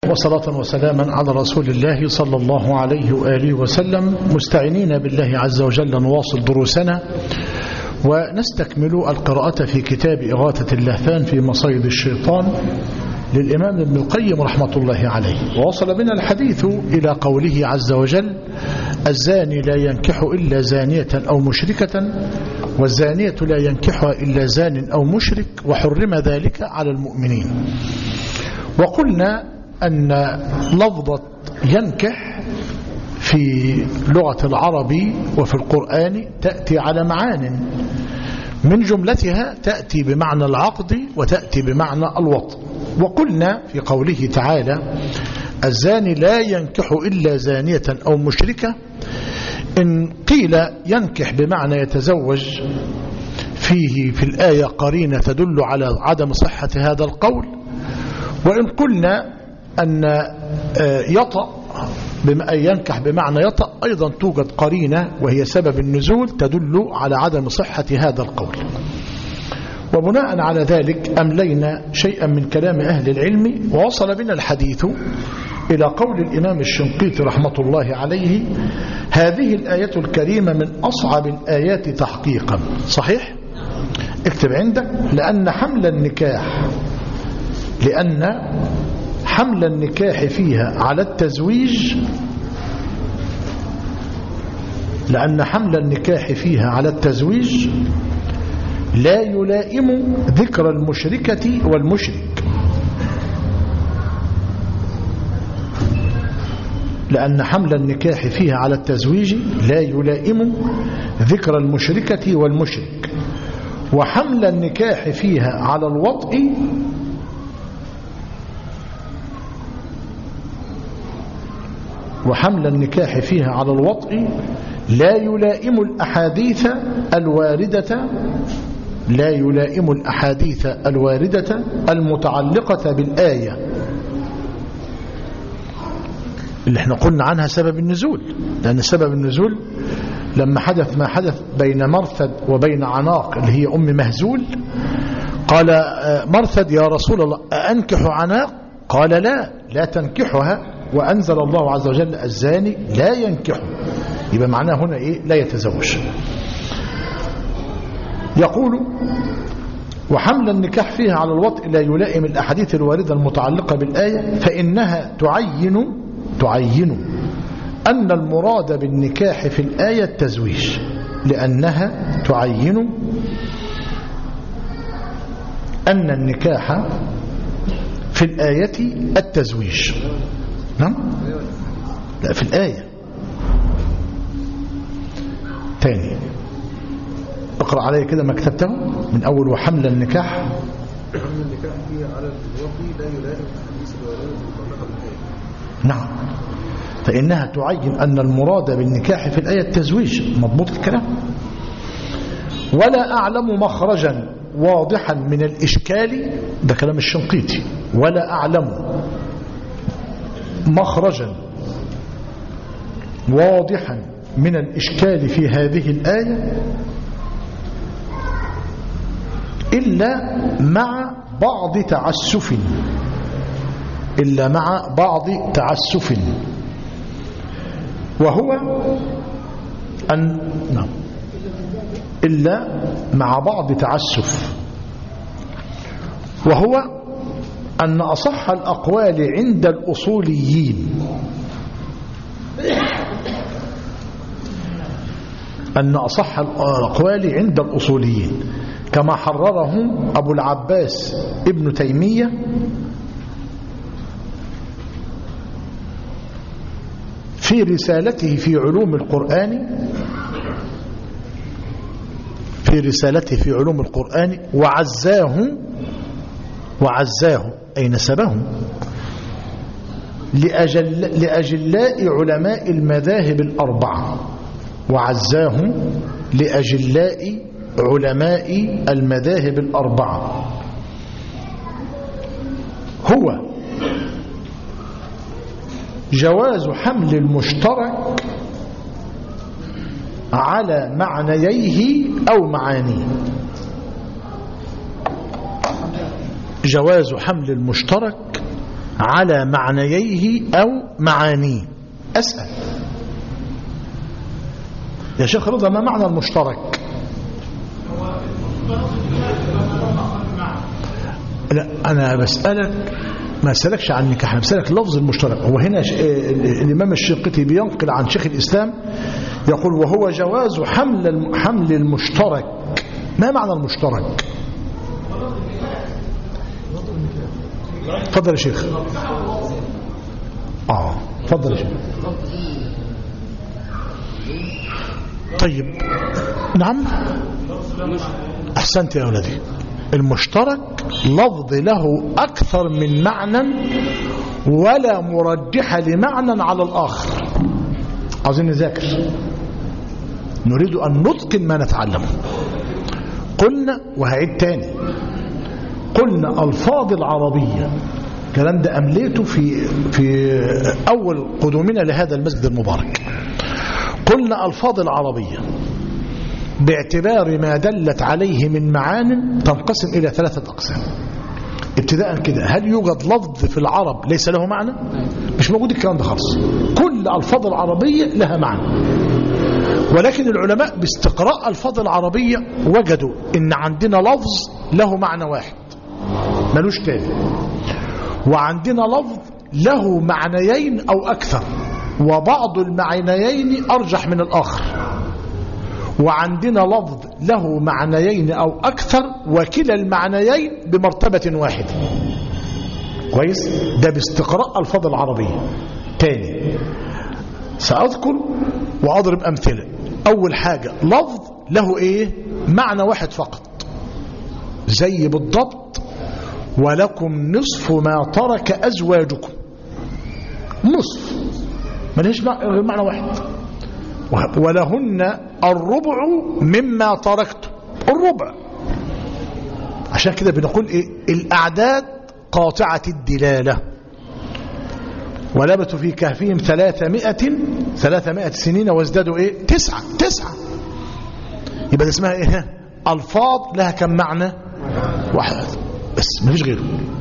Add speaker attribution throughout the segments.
Speaker 1: وصلاة وسلاما على رسول الله صلى الله عليه وآله وسلم مستعينين بالله عز وجل نواصل دروسنا ونستكمل القراءة في كتاب إغاثة اللهفان في مصيد الشيطان للإمام ابن القيم رحمة الله عليه ووصل بنا الحديث إلى قوله عز وجل الزاني لا ينكح إلا زانية أو مشركة والزانية لا ينكحها إلا زان أو مشرك وحرم ذلك على المؤمنين وقلنا أن لفظة ينكح في لغة العرب وفي القرآن تأتي على معان من جملتها تأتي بمعنى العقد وتأتي بمعنى الوطن وقلنا في قوله تعالى الزاني لا ينكح إلا زانية أو مشركة إن قيل ينكح بمعنى يتزوج فيه في الآية قرينة تدل على عدم صحة هذا القول وإن قلنا أن يطأ بما ينكح بمعنى يطأ أيضا توجد قرينة وهي سبب النزول تدل على عدم صحة هذا القول وبناء على ذلك أملينا شيئا من كلام أهل العلم ووصل بنا الحديث إلى قول الإمام الشنقيطي رحمة الله عليه هذه الآية الكريمة من أصعب الآيات تحقيقا صحيح؟ اكتب عندك لأن حمل النكاح لأن حمل النكاح فيها على التزويج لأن حمل النكاح فيها على التزويج لا يلائم ذكر المشركة والمشرك لأن حمل النكاح فيها على التزويج لا يلائم ذكر المشركة والمشرك وحمل النكاح فيها على الوطء وحمل النكاح فيها على الوطء لا يلائم الأحاديث الواردة لا يلائم الأحاديث الواردة المتعلقة بالآية اللي احنا قلنا عنها سبب النزول لأن سبب النزول لما حدث ما حدث بين مرثد وبين عناق اللي هي أم مهزول قال مرثد يا رسول الله أأنكح عناق قال لا لا تنكحها وأنزل الله عز وجل الزاني لا ينكح يبقى معناه هنا إيه لا يتزوج يقول وحمل النكاح فيها على الوطء لا يلائم الأحاديث الواردة المتعلقة بالآية فإنها تعين تعين أن المراد بالنكاح في الآية التزويج لأنها تعين أن النكاح في الآية التزويج نعم لا في الآية تاني اقرأ علي كده ما كتبته من أول وحمل النكاح
Speaker 2: حمل النكاح فيه على الوطي لا يلائم الحديث الوارد المتعلقة بالآية
Speaker 1: نعم فإنها تعين أن المراد بالنكاح في الآية التزويج مضبوط الكلام ولا أعلم مخرجا واضحا من الإشكال ده كلام الشنقيطي ولا أعلم مخرجا واضحا من الإشكال في هذه الآية إلا مع بعض تعسف إلا مع بعض تعسف وهو أن نعم إلا مع بعض تعسف وهو أن أصح الأقوال عند الأصوليين أن أصح الأقوال عند الأصوليين كما حرره أبو العباس ابن تيمية في رسالته في علوم القرآن في رسالته في علوم القرآن وعزاه وعزاه أي نسبه لأجل لأجلاء علماء المذاهب الأربعة وعزاه لأجلاء علماء المذاهب الأربعة هو جواز حمل المشترك على معنييه أو معانيه جواز حمل المشترك على معنييه أو معانيه أسأل يا شيخ رضا ما معنى المشترك لا أنا بسألك ما أسألكش عن النكاح أنا بسألك لفظ المشترك هو هنا ش... الإمام الشنقيطي بينقل عن شيخ الإسلام يقول وهو جواز حمل الم... حمل المشترك ما معنى المشترك تفضل يا شيخ اه تفضل يا شيخ طيب نعم احسنت يا ولدي المشترك لفظ له اكثر من معنى ولا مرجح لمعنى على الاخر عاوزين نذاكر نريد ان نتقن ما نتعلمه قلنا وهعيد تاني قلنا الفاظ العربيه الكلام ده امليته في في اول قدومنا لهذا المسجد المبارك قلنا الفاظ العربيه باعتبار ما دلت عليه من معان تنقسم إلى ثلاثة أقسام ابتداء كده هل يوجد لفظ في العرب ليس له معنى مش موجود الكلام ده خالص كل الفاظ العربية لها معنى ولكن العلماء باستقراء الفاظ العربية وجدوا ان عندنا لفظ له معنى واحد ملوش تاني وعندنا لفظ له معنيين او اكثر وبعض المعنيين ارجح من الاخر وعندنا لفظ له معنيين أو أكثر وكلا المعنيين بمرتبة واحدة كويس ده باستقراء الفاظ العربية تاني سأذكر وأضرب أمثلة أول حاجة لفظ له إيه معنى واحد فقط زي بالضبط ولكم نصف ما ترك أزواجكم نصف ملهش معنى واحد ولهن الربع مما تركتم الربع عشان كده بنقول ايه الاعداد قاطعة الدلالة ولبثوا في كهفهم ثلاثمائة ثلاثمائة سنين وازدادوا ايه تسعة تسعة يبقى ده اسمها ايه الفاظ لها كم معنى واحد بس مفيش غيره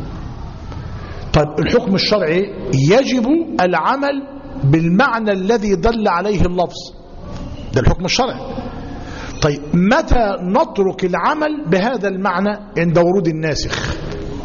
Speaker 1: طيب الحكم الشرعي يجب العمل بالمعنى الذي دل عليه اللفظ ده الحكم الشرعي طيب متى نترك العمل بهذا المعنى عند ورود الناسخ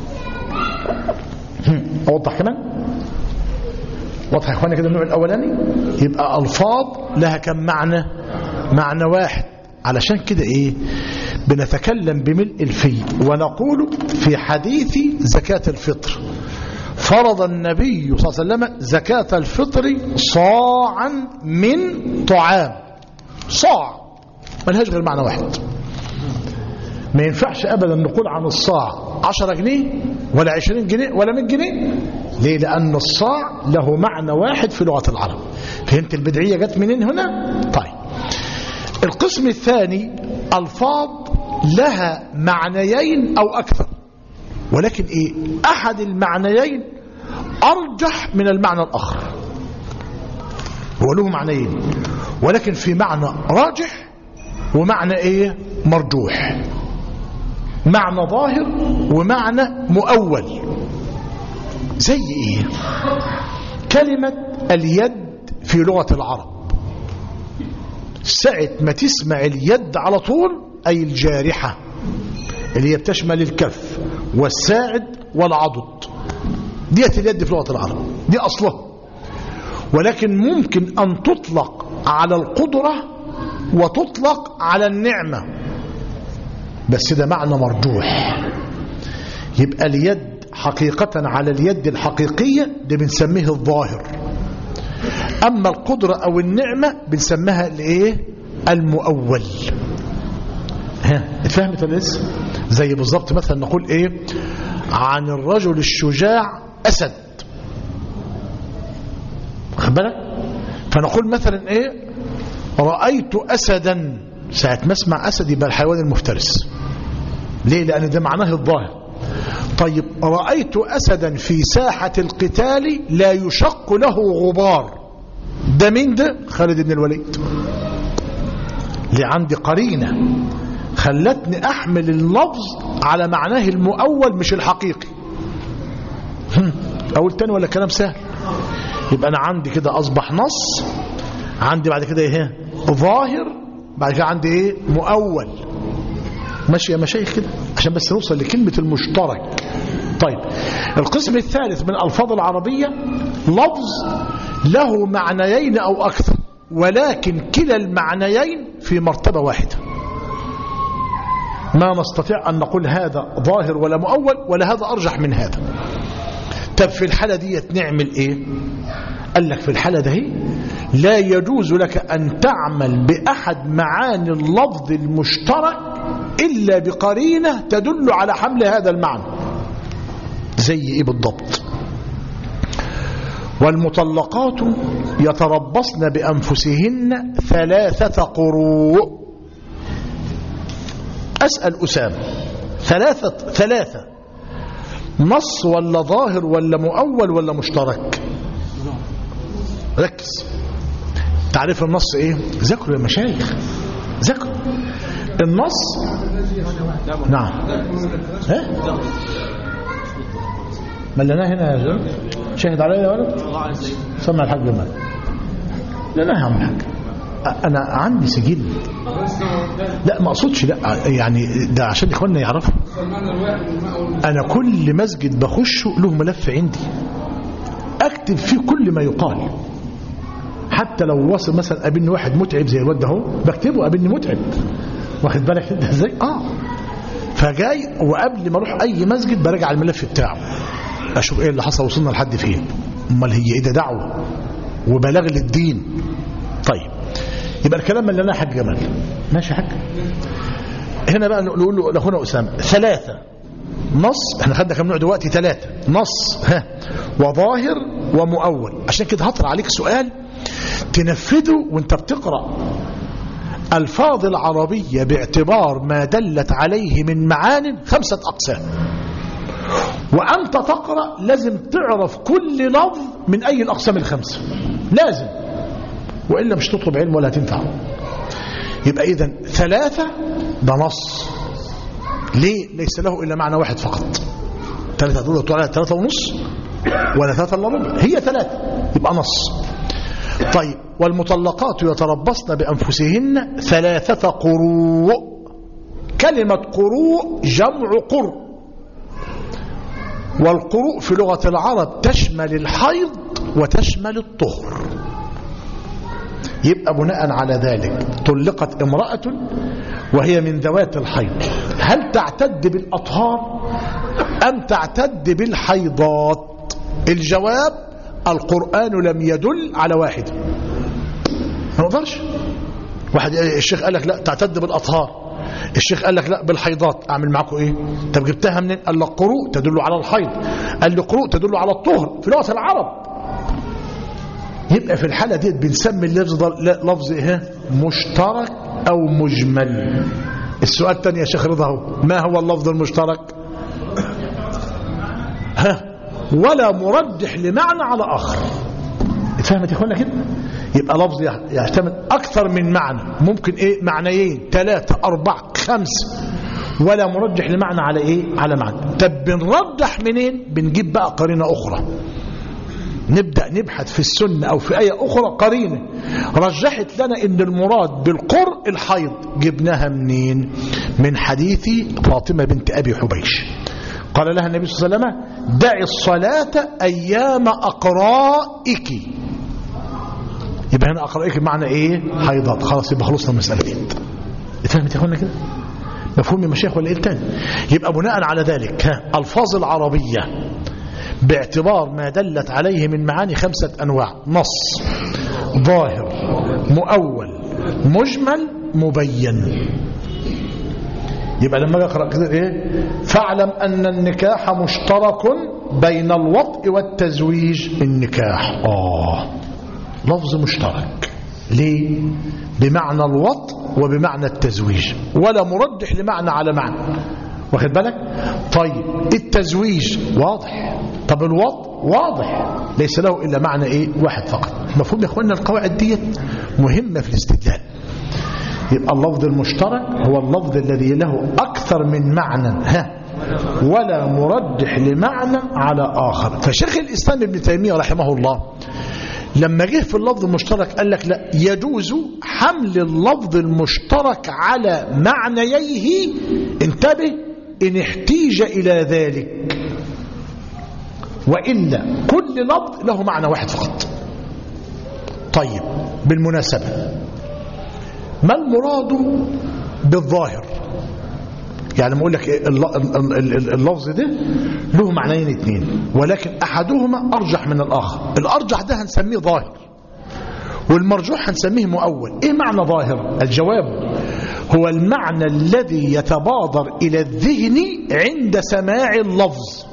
Speaker 1: اوضح كمان واضح يا اخوانا كده النوع الاولاني يبقى الفاظ لها كم معنى معنى واحد علشان كده ايه بنتكلم بملء الفي ونقول في حديث زكاة الفطر فرض النبي صلى الله عليه وسلم زكاة الفطر صاعا من طعام صاع ملهاش غير معنى واحد ما ينفعش ابدا نقول عن الصاع 10 جنيه ولا 20 جنيه ولا 100 جنيه ليه لان الصاع له معنى واحد في لغه العرب فهمت البدعيه جت منين هنا طيب القسم الثاني الفاظ لها معنيين او اكثر ولكن ايه احد المعنيين ارجح من المعنى الاخر هو له معنيين ولكن في معنى راجح ومعنى ايه مرجوح معنى ظاهر ومعنى مؤول زي ايه كلمة اليد في لغة العرب ساعة ما تسمع اليد على طول أي الجارحة اللي هي بتشمل الكف والساعد والعضد ديت اليد في لغة العرب دي أصلها ولكن ممكن أن تطلق على القدرة وتطلق على النعمة بس ده معنى مرجوح يبقى اليد حقيقة على اليد الحقيقية ده بنسميه الظاهر أما القدرة أو النعمة بنسميها الايه المؤول ها اتفهمت ولا لسه زي بالظبط مثلا نقول ايه عن الرجل الشجاع أسد واخد بالك فنقول مثلا ايه رأيت أسدا ساعة ما اسمع أسد يبقى الحيوان المفترس ليه لأن ده معناه الظاهر طيب رأيت أسدا في ساحة القتال لا يشق له غبار ده مين ده خالد بن الوليد اللي عندي قرينة خلتني أحمل اللفظ على معناه المؤول مش الحقيقي اقول تاني ولا كلام سهل يبقى انا عندي كده اصبح نص عندي بعد كده ايه ظاهر بعد كده عندي ايه مؤول ماشي يا مشايخ كده عشان بس نوصل لكلمة المشترك طيب القسم الثالث من الألفاظ العربية لفظ له معنيين أو أكثر ولكن كلا المعنيين في مرتبة واحدة ما نستطيع أن نقول هذا ظاهر ولا مؤول ولا هذا أرجح من هذا طب في الحالة دي نعمل إيه قال لك في الحالة دي لا يجوز لك أن تعمل بأحد معاني اللفظ المشترك إلا بقرينة تدل على حمل هذا المعنى زي إيه بالضبط والمطلقات يتربصن بأنفسهن ثلاثة قروء أسأل أسامة ثلاثة ثلاثة نص ولا ظاهر ولا مؤول ولا مشترك ركز تعريف النص ايه ذكروا يا مشايخ ذكروا النص نعم ها ملناه هنا يا زلمه شاهد عليا يا ولد سمع الحاج جمال لا لا يا عم الحاج انا عندي سجل لا ما اقصدش لا يعني ده عشان اخواننا يعرفوا انا كل مسجد بخشه له ملف عندي اكتب فيه كل ما يقال حتى لو وصل مثلا قابلني واحد متعب زي الواد ده اهو بكتبه قابلني متعب واخد بالك انت ازاي اه فجاي وقبل ما اروح اي مسجد براجع الملف بتاعه اشوف ايه اللي حصل وصلنا لحد فين امال هي ايه ده دعوه وبلاغ للدين طيب يبقى الكلام اللي انا حاج جمال ماشي يا حاج هنا بقى نقول له لاخونا اسامه ثلاثه نص احنا خدنا كام نوع دلوقتي ثلاثه نص ها وظاهر ومؤول عشان كده هطرح عليك سؤال تنفذه وانت بتقرا الفاظ العربيه باعتبار ما دلت عليه من معان خمسه اقسام وانت تقرا لازم تعرف كل لفظ من اي الاقسام الخمسه لازم والا مش تطلب علم ولا هتنفع يبقى اذا ثلاثه ده نص ليه ليس له الا معنى واحد فقط ثلاثه دول تقول عليها ثلاثه ونص ولا ثلاثه الا ربع هي ثلاثه يبقى نص طيب والمطلقات يتربصن بانفسهن ثلاثه قروء كلمه قروء جمع قرء والقروء في لغه العرب تشمل الحيض وتشمل الطهر يبقى بناء على ذلك طلقت امرأة وهي من ذوات الحيض هل تعتد بالأطهار أم تعتد بالحيضات الجواب القرآن لم يدل على واحد ما نقدرش واحد الشيخ قال لك لا تعتد بالأطهار الشيخ قال لك لا بالحيضات اعمل معاكم ايه طب جبتها منين قال لك قروء تدل على الحيض قال لي قروء تدل على الطهر في لغه العرب يبقى في الحالة دي بنسمي اللفظ ده لفظ ايه مشترك او مجمل السؤال الثاني يا شيخ رضا هو ما هو اللفظ المشترك ها ولا مرجح لمعنى على اخر اتفهمت يا اخوانا كده يبقى لفظ يحتمل اكثر من معنى ممكن ايه معنيين ثلاثة اربعة خمسة ولا مرجح لمعنى على ايه على معنى طب بنرجح منين بنجيب بقى قرينة اخرى نبدأ نبحث في السنة أو في آية أخرى قرينة رجحت لنا إن المراد بالقر الحيض جبناها منين من حديث فاطمة بنت أبي حبيش قال لها النبي صلى الله عليه وسلم دعي الصلاة أيام أقرائك يبقى هنا أقرائك معنى إيه حيضات خلاص يبقى خلصنا المسألة دي فهمت يا أخوانا كده مفهوم يا مشايخ ولا إيه التاني يبقى بناء على ذلك ها الفاظ العربية باعتبار ما دلت عليه من معاني خمسة أنواع نص ظاهر مؤول مجمل مبين يبقى لما اقرا كده ايه فاعلم ان النكاح مشترك بين الوطء والتزويج النكاح اه لفظ مشترك ليه بمعنى الوطء وبمعنى التزويج ولا مرجح لمعنى على معنى واخد بالك طيب التزويج واضح طب الوضع واضح ليس له إلا معنى إيه واحد فقط مفهوم يا أخوانا القواعد ديت مهمة في الاستدلال يبقى اللفظ المشترك هو اللفظ الذي له أكثر من معنى ها ولا مرجح لمعنى على آخر فشيخ الإسلام ابن تيمية رحمه الله لما جه في اللفظ المشترك قال لك لا يجوز حمل اللفظ المشترك على معنييه انتبه إن احتيج إلى ذلك وإلا كل لفظ له معنى واحد فقط طيب بالمناسبة ما المراد بالظاهر يعني ما اقول لك اللفظ ده له معنيين اثنين ولكن احدهما ارجح من الاخر الارجح ده هنسميه ظاهر والمرجوح هنسميه مؤول ايه معنى ظاهر الجواب هو المعنى الذي يتبادر الى الذهن عند سماع اللفظ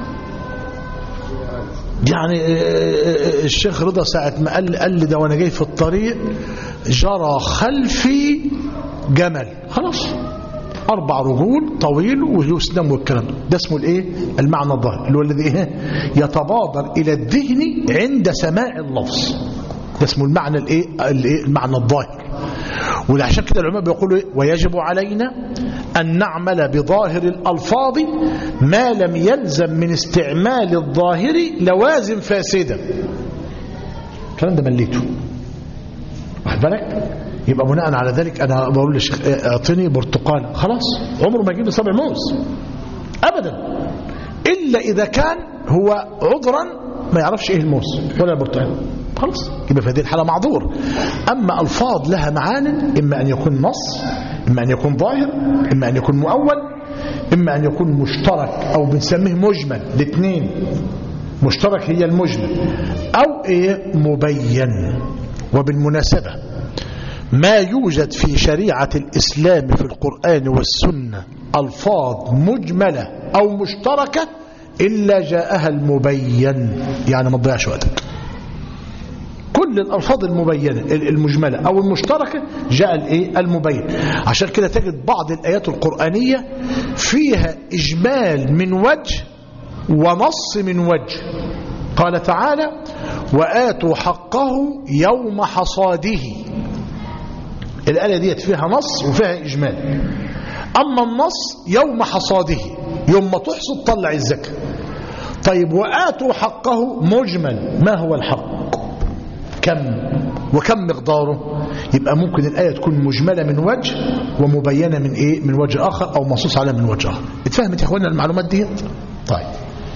Speaker 1: يعني الشيخ رضا ساعة ما قال قال لي ده وانا جاي في الطريق جرى خلفي جمل خلاص أربع رجول طويل وله سنام والكلام ده اسمه الايه المعنى الظاهر اللي هو الذي ايه يتبادر إلى الذهن عند سماع اللفظ ده اسمه المعنى الايه الايه المعنى الظاهر ولعشان كده العلماء بيقولوا ايه ويجب علينا أن نعمل بظاهر الألفاظ ما لم يلزم من استعمال الظاهر لوازم فاسدة الكلام ده مليته واخد بالك يبقى بناء على ذلك أنا بقول للشيخ اعطيني برتقال خلاص عمره ما يجيب صبع موز أبدا إلا إذا كان هو عذرا ما يعرفش إيه الموز ولا البرتقال خلاص يبقى في هذه الحالة معذور أما ألفاظ لها معان إما أن يكون نص إما أن يكون ظاهر إما أن يكون مؤول إما أن يكون مشترك أو بنسميه مجمل الاثنين مشترك هي المجمل أو إيه مبين وبالمناسبة ما يوجد في شريعة الإسلام في القرآن والسنة ألفاظ مجملة أو مشتركة إلا جاءها المبين يعني ما تضيعش وقتك كل الألفاظ المبينة المجملة أو المشتركة جاء الإيه المبين عشان كده تجد بعض الآيات القرآنية فيها إجمال من وجه ونص من وجه قال تعالى وآتوا حقه يوم حصاده الآية ديت فيها نص وفيها إجمال أما النص يوم حصاده يوم ما تحصد طلع الزكاة طيب وآتوا حقه مجمل ما هو الحق كم وكم مقداره يبقى ممكن الآية تكون مجملة من وجه ومبينة من إيه من وجه آخر أو منصوص عليها من وجه آخر اتفهمت يا أخوانا المعلومات دي طيب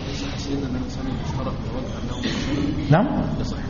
Speaker 1: نعم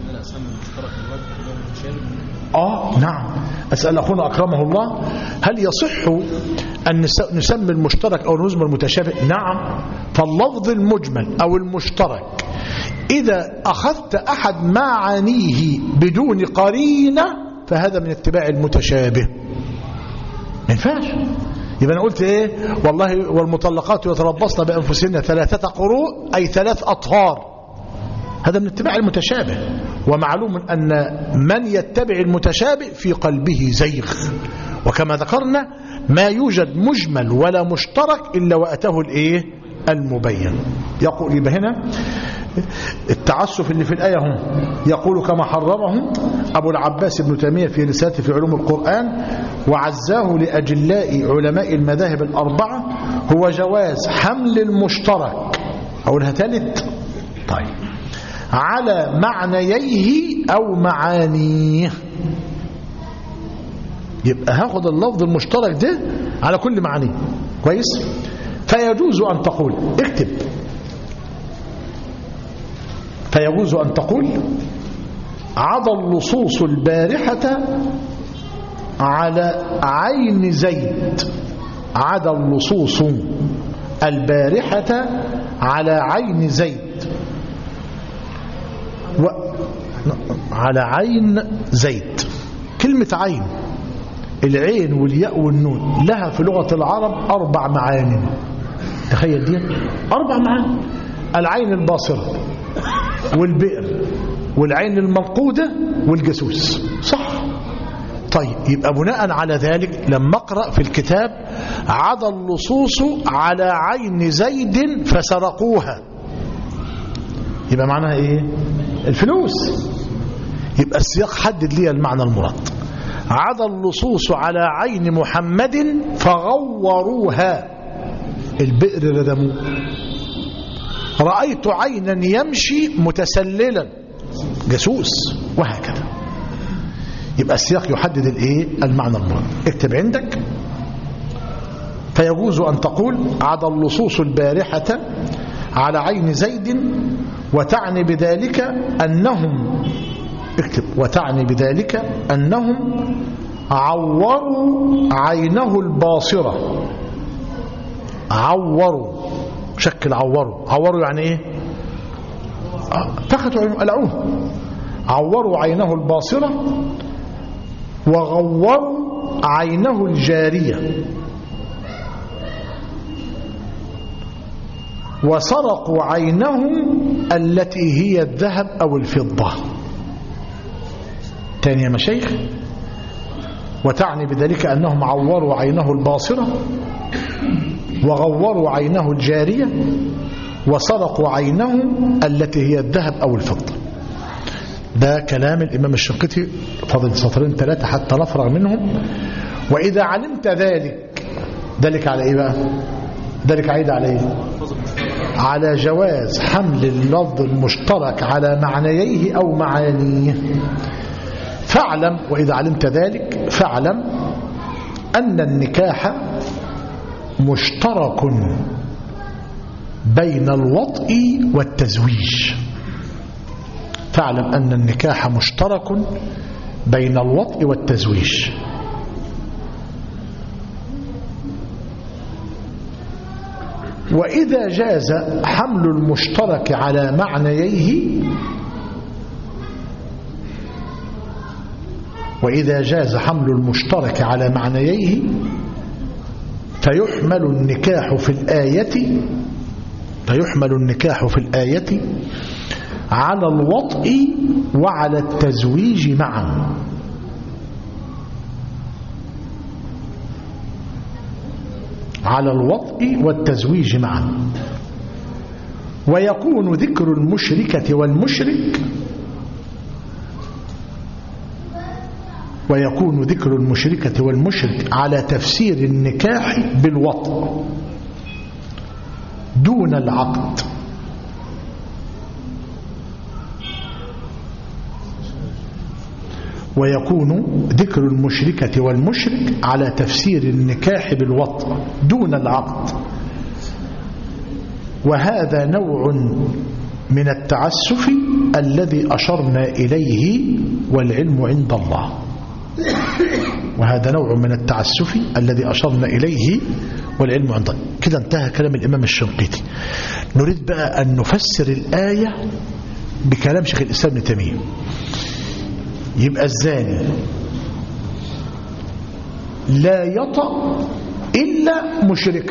Speaker 1: آه نعم أسأل أخونا أكرمه الله هل يصح أن نسمي المشترك أو نسمي المتشابه نعم فاللفظ المجمل أو المشترك إذا أخذت أحد معانيه بدون قرينة فهذا من اتباع المتشابه ما ينفعش يبقى أنا قلت إيه والله والمطلقات يتربصن بأنفسهن ثلاثة قروء أي ثلاث أطهار هذا من اتباع المتشابه ومعلوم أن من يتبع المتشابه في قلبه زيغ وكما ذكرنا ما يوجد مجمل ولا مشترك إلا وأتاه الإيه المبين يقول يبقى هنا التعسف اللي في الآية هم يقول كما حرره أبو العباس بن تيمية في رسالته في علوم القرآن وعزاه لأجلاء علماء المذاهب الأربعة هو جواز حمل المشترك أقولها ثالث طيب على معنييه أو معانيه يبقى هاخد اللفظ المشترك ده على كل معانيه كويس فيجوز أن تقول اكتب فيجوز أن تقول عضى اللصوص البارحة على عين زيد عدا اللصوص البارحة على عين زيد و... على عين زيد كلمة عين العين والياء والنون لها في لغة العرب أربع معاني تخيل دي أربع معاني العين الباصرة والبئر والعين المنقودة والجاسوس صح طيب يبقى بناء على ذلك لما اقرأ في الكتاب عضى اللصوص على عين زيد فسرقوها يبقى معناها ايه الفلوس يبقى السياق حدد لي المعنى المراد عضى اللصوص على عين محمد فغوروها البئر ردموه رأيت عينا يمشي متسللا جاسوس وهكذا يبقى السياق يحدد الايه المعنى المراد اكتب عندك فيجوز أن تقول عدا اللصوص البارحة على عين زيد وتعني بذلك أنهم اكتب وتعني بذلك أنهم عوروا عينه الباصرة عوروا شكل عوروا عوروا يعني ايه فخذوا عينه قلعوه عوروا عينه الباصرة وغوروا عينه الجارية وسرقوا عينهم التي هي الذهب أو الفضة تاني يا مشايخ وتعني بذلك أنهم عوروا عينه الباصرة وغوروا عينه الجارية وسرقوا عينه التي هي الذهب أو الفضة ده كلام الإمام الشنقيطي فاضل سطرين ثلاثة حتى نفرغ منهم وإذا علمت ذلك ذلك على إيه بقى ذلك عيد على إيه على جواز حمل اللفظ المشترك على معنييه أو معانيه فاعلم وإذا علمت ذلك فاعلم أن النكاح مشترك بين الوطء والتزويج فاعلم أن النكاح مشترك بين الوطء والتزويج وإذا جاز حمل المشترك على معنييه وإذا جاز حمل المشترك على معنييه فيحمل النكاح في الآية فيحمل النكاح في الآية على الوطء وعلى التزويج معا على الوطء والتزويج معا ويكون ذكر المشركة والمشرك ويكون ذكر المشركة والمشرك على تفسير النكاح بالوطء دون العقد ويكون ذكر المشركة والمشرك على تفسير النكاح بالوطء دون العقد وهذا نوع من التعسف الذي أشرنا إليه والعلم عند الله وهذا نوع من التعسف الذي أشرنا إليه والعلم عند الله كده انتهى كلام الإمام الشنقيطي نريد بقى أن نفسر الآية بكلام شيخ الإسلام ابن تيمية يبقى الزاني لا يطأ إلا مشركا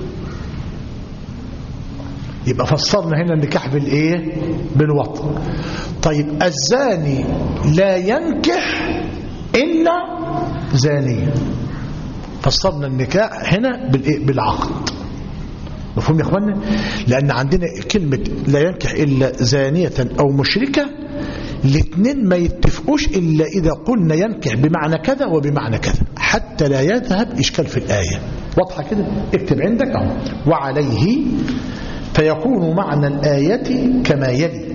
Speaker 1: يبقى فسرنا هنا النكاح بالايه بالوطن طيب الزاني لا ينكح الا زانيا فسرنا النكاح هنا بالايه بالعقد مفهوم يا اخوانا لان عندنا كلمه لا ينكح الا زانيه او مشركه الاثنين ما يتفقوش الا اذا قلنا ينكح بمعنى كذا وبمعنى كذا حتى لا يذهب اشكال في الايه واضحه كده اكتب عندك اهو وعليه فيكون معنى الآية كما يلي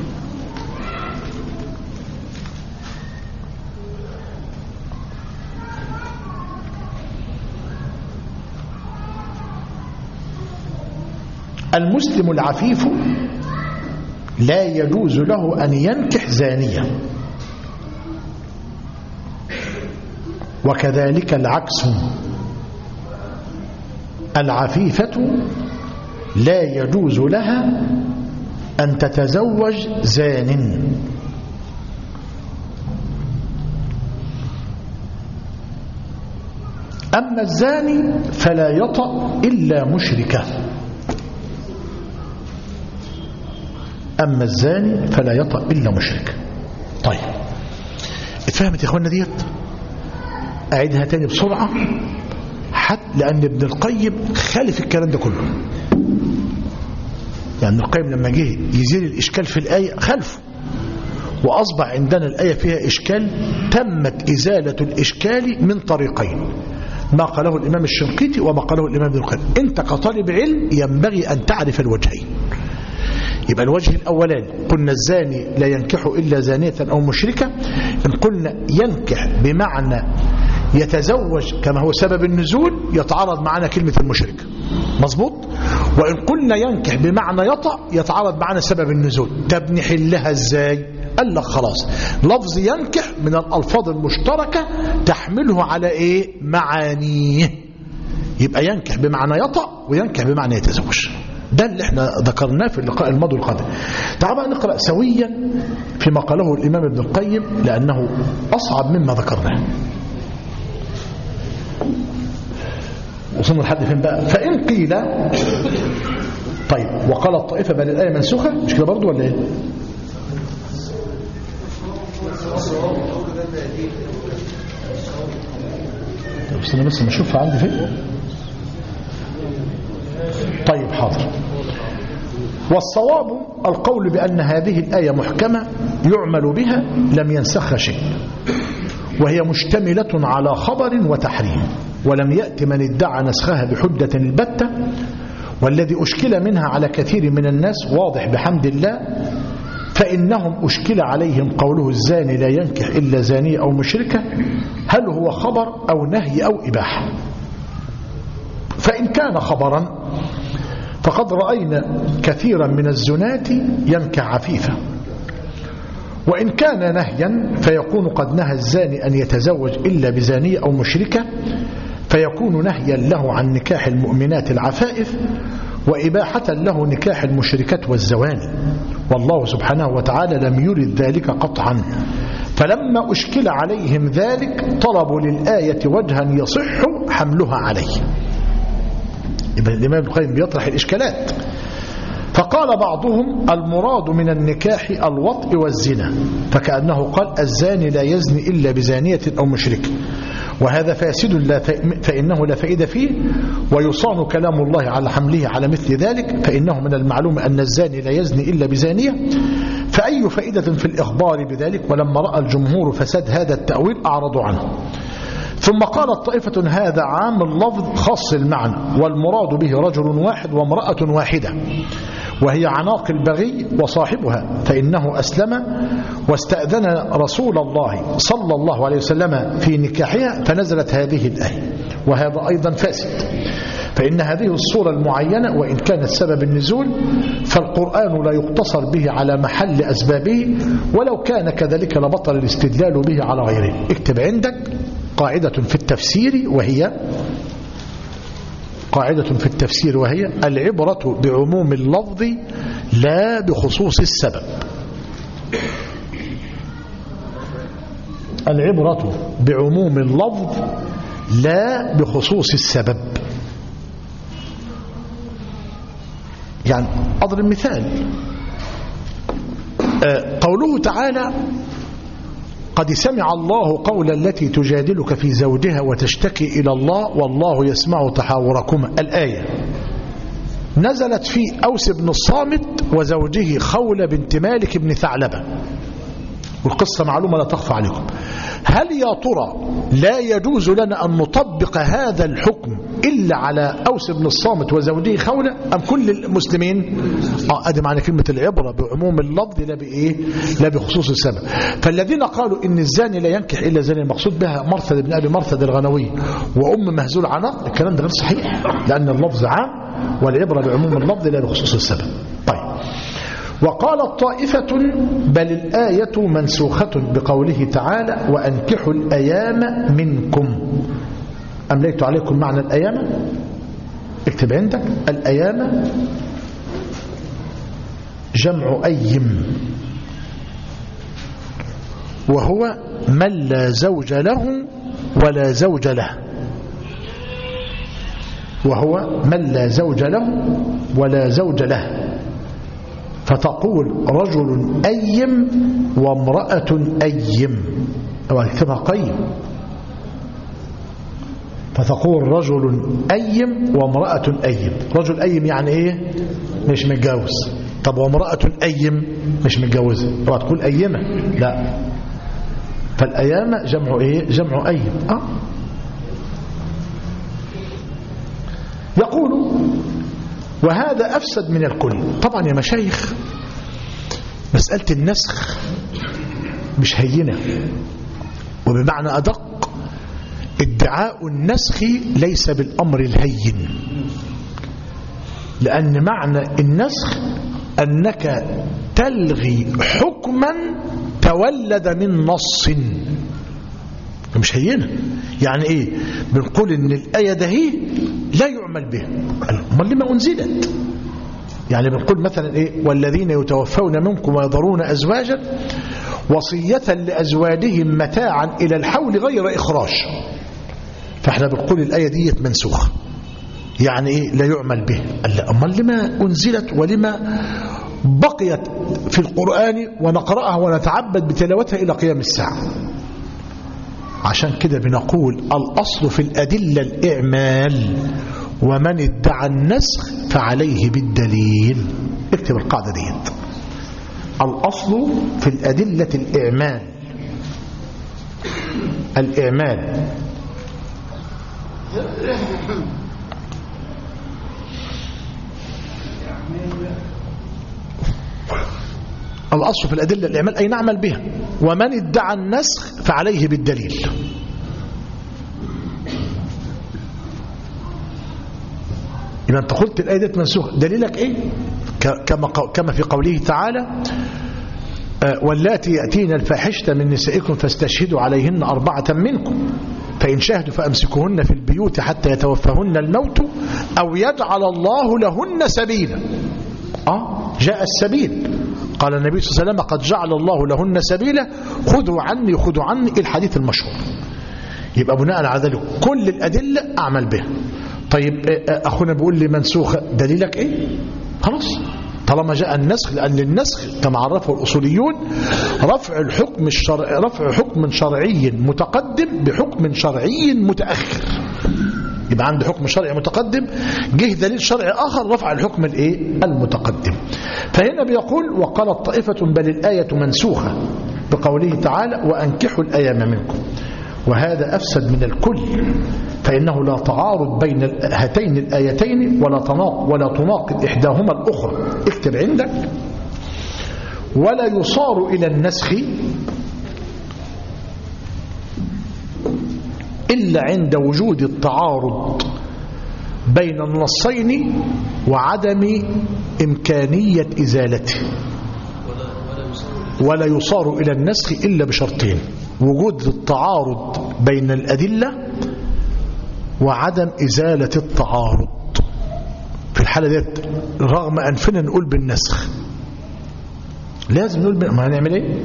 Speaker 1: المسلم العفيف لا يجوز له أن ينكح زانية وكذلك العكس العفيفة لا يجوز لها أن تتزوج زان أما الزاني فلا يطأ إلا مشركة أما الزاني فلا يطأ إلا مشركة طيب اتفهمت يا اخوانا ديت أعيدها تاني بسرعة حتى لأن ابن القيم خالف الكلام ده كله يعني ابن القيم لما جه يزيل الإشكال في الآية خلفه وأصبح عندنا الآية فيها إشكال تمت إزالة الإشكال من طريقين ما قاله الإمام الشنقيطي وما قاله الإمام ابن القيم أنت كطالب علم ينبغي أن تعرف الوجهين يبقى الوجه الأولاني قلنا الزاني لا ينكح إلا زانية أو مشركة إن قلنا ينكح بمعنى يتزوج كما هو سبب النزول يتعارض معنا كلمة المشرك مظبوط وإن قلنا ينكح بمعنى يطأ يتعارض معنا سبب النزول طب نحلها ازاي قال لك خلاص لفظ ينكح من الألفاظ المشتركة تحمله على ايه معانيه يبقى ينكح بمعنى يطأ وينكح بمعنى يتزوج ده اللي احنا ذكرناه في اللقاء الماضي القادم تعال بقى نقرأ سويا فيما قاله الإمام ابن القيم لأنه أصعب مما ذكرناه وصلنا لحد فين بقى فإن قيل طيب وقال الطائفة بل الآية منسوخة مش كده برضو ولا ايه طيب استنى بس ما اشوف عندي فين طيب حاضر والصواب القول بأن هذه الآية محكمة يعمل بها لم ينسخ شيء وهي مشتملة على خبر وتحريم ولم يأت من ادعى نسخها بحجة البتة والذي أشكل منها على كثير من الناس واضح بحمد الله فإنهم أشكل عليهم قوله الزاني لا ينكح إلا زانية أو مشركة هل هو خبر أو نهي أو إباحة فإن كان خبرا فقد رأينا كثيرا من الزنات ينكح عفيفا وإن كان نهيا فيكون قد نهى الزاني أن يتزوج إلا بزانية أو مشركة فيكون نهيا له عن نكاح المؤمنات العفائف وإباحة له نكاح المشركات والزواني والله سبحانه وتعالى لم يرد ذلك قطعا فلما أشكل عليهم ذلك طلبوا للآية وجها يصح حملها عليه يبقى الإمام ابن القيم بيطرح الإشكالات فقال بعضهم المراد من النكاح الوطء والزنا فكأنه قال الزاني لا يزني إلا بزانية أو مشرك وهذا فاسد لا فإنه لا فائدة فيه ويصان كلام الله على حمله على مثل ذلك فإنه من المعلوم أن الزاني لا يزني إلا بزانية فأي فائدة في الإخبار بذلك ولما رأى الجمهور فساد هذا التأويل أعرضوا عنه ثم قالت طائفة هذا عام اللفظ خاص المعنى والمراد به رجل واحد وامرأة واحدة وهي عناق البغي وصاحبها فإنه أسلم واستأذن رسول الله صلى الله عليه وسلم في نكاحها فنزلت هذه الآية وهذا أيضا فاسد فإن هذه الصورة المعينة وإن كانت سبب النزول فالقرآن لا يقتصر به على محل أسبابه ولو كان كذلك لبطل الاستدلال به على غيره اكتب عندك قاعدة في التفسير وهي قاعدة في التفسير وهي العبرة بعموم اللفظ لا بخصوص السبب العبرة بعموم اللفظ لا بخصوص السبب يعني أضرب مثال قوله تعالى قد سمع الله قول التي تجادلك في زوجها وتشتكي إلى الله والله يسمع تحاوركما الآية نزلت في أوس بن الصامت وزوجه خولة بنت مالك بن ثعلبة والقصة معلومة لا تخفى عليكم هل يا ترى لا يجوز لنا أن نطبق هذا الحكم إلا على أوس بن الصامت وزوجه خولة أم كل المسلمين آه أدي معنى كلمة العبرة بعموم اللفظ لا بإيه لا بخصوص السبب فالذين قالوا إن الزاني لا ينكح إلا زاني المقصود بها مرثد بن أبي مرثد الغنوي وأم مهزول عناق الكلام ده غير صحيح لأن اللفظ عام والعبرة بعموم اللفظ لا بخصوص السبب طيب وقالت طائفة بل الآية منسوخة بقوله تعالى وأنكحوا الأيام منكم أمليت عليكم معنى الأيام اكتب عندك الأيام جمع أيم وهو من لا زوج له ولا زوج له وهو من لا زوج له ولا زوج له فتقول رجل أيم وامرأة أيم أو اكتبها قيم فتقول رجل أيم وامرأة أيم رجل أيم يعني إيه مش متجوز طب وامرأة أيم مش متجوزة اوعى تقول أيمة لا فالأيام جمع إيه جمع أيم آه يقول وهذا أفسد من الكل طبعا يا مشايخ مسألة النسخ مش هينة وبمعنى أدق ادعاء النسخ ليس بالأمر الهين لأن معنى النسخ أنك تلغي حكما تولد من نص مش هينة يعني ايه بنقول ان الآية ده هي لا يعمل بها امال لما أنزلت يعني بنقول مثلا ايه والذين يتوفون منكم ويذرون أزواجا وصية لأزواجهم متاعا إلى الحول غير إخراج فاحنا بنقول الآية دي منسوخة يعني ايه لا يعمل به قال لا امال لما أنزلت ولما بقيت في القرآن ونقرأها ونتعبد بتلاوتها إلى قيام الساعة عشان كده بنقول الأصل في الأدلة الإعمال ومن ادعى النسخ فعليه بالدليل اكتب القاعدة ديت الأصل في الأدلة الإعمال الإعمال الأصل في الأدلة الإعمال أي نعمل بها ومن ادعى النسخ فعليه بالدليل إذا أنت قلت الآية دي منسوخة دليلك إيه كما, كما في قوله تعالى واللاتي يأتين الفاحشة من نسائكم فاستشهدوا عليهن أربعة منكم فإن شاهدوا فأمسكوهن في البيوت حتى يتوفاهن الموت أو يجعل الله لهن سبيلا آه جاء السبيل قال النبي صلى الله عليه وسلم قد جعل الله لهن سبيلا خذوا عني خذوا عني الحديث المشهور يبقى بناء على ذلك كل الأدلة أعمل بها طيب أخونا بيقول لي منسوخة دليلك إيه خلاص طالما جاء النسخ لأن النسخ كما عرفه الأصوليون رفع الحكم الشرعي رفع حكم شرعي متقدم بحكم شرعي متأخر يبقى عنده حكم شرعي متقدم جه دليل شرعي آخر رفع الحكم الايه المتقدم فهنا بيقول وقالت طائفة بل الآية منسوخة بقوله تعالى وأنكحوا الأيام منكم وهذا أفسد من الكل فإنه لا تعارض بين هاتين الآيتين ولا تناق ولا تناقض إحداهما الأخرى اكتب عندك ولا يصار إلى النسخ إلا عند وجود التعارض بين النصين وعدم إمكانية إزالته ولا يصار إلى النسخ إلا بشرطين وجود التعارض بين الأدلة وعدم إزالة التعارض في الحالة ديت رغم أنفنا نقول بالنسخ لازم نقول ما هنعمل ايه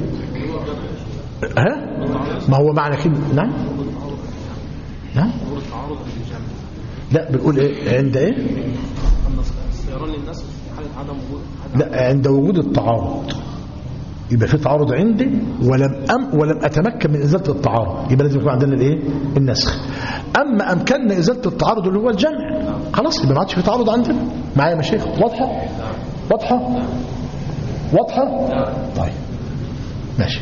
Speaker 1: ها ما هو معنى كده نعم نعم لا بنقول ايه عند ايه لا عند وجود التعارض يبقى في تعارض عندي ولم أم ولم أتمكن من إزالة التعارض يبقى لازم يكون عندنا الايه النسخ أما أمكننا إزالة التعارض اللي هو الجمع خلاص يبقى ما عادش في تعارض عندنا معايا يا مشايخ واضحة واضحة واضحة طيب ماشي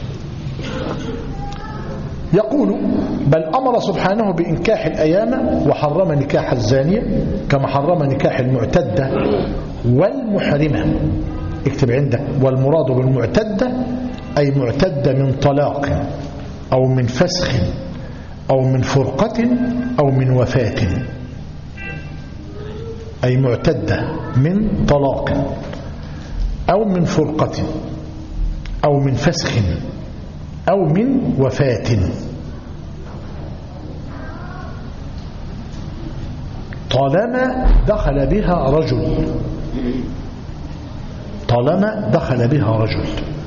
Speaker 1: يقول بل أمر سبحانه بإنكاح الأيام وحرم نكاح الزانية كما حرم نكاح المعتدة والمحرمة اكتب عندك والمراد بالمعتدة أي معتدة من طلاق أو من فسخ أو من فرقة أو من وفاة أي معتدة من طلاق أو من فرقة أو من فسخ أو من وفاة طالما دخل بها رجل طالما دخل بها رجل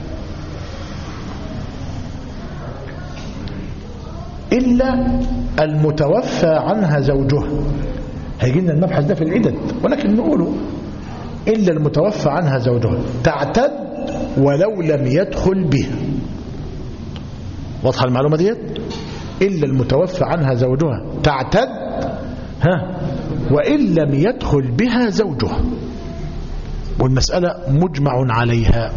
Speaker 1: إلا المتوفى عنها زوجها هيجي لنا المبحث ده في العدد ولكن نقوله إلا المتوفى عنها زوجها تعتد ولو لم يدخل بها واضحة المعلومة ديت إلا المتوفى عنها زوجها تعتد ها وإن لم يدخل بها زوجها والمسألة مجمع عليها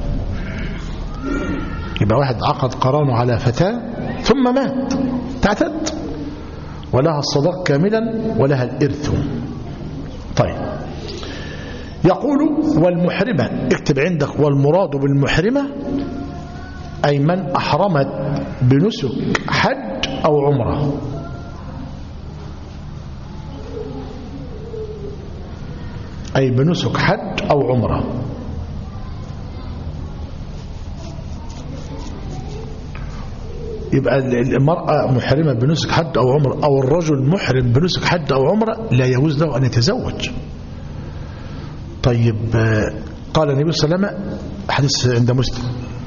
Speaker 1: يبقى واحد عقد قرانه على فتاة ثم مات تعتد ولها الصداق كاملا ولها الإرث طيب يقول والمحرمة اكتب عندك والمراد بالمحرمة أي من أحرمت بنسك حج أو عمره أي بنسك حج أو عمره يبقى المرأة محرمة بنسك حج أو عمره أو الرجل محرم بنسك حج أو عمره لا يجوز له أن يتزوج طيب قال النبي صلى الله عليه وسلم حديث عند مسلم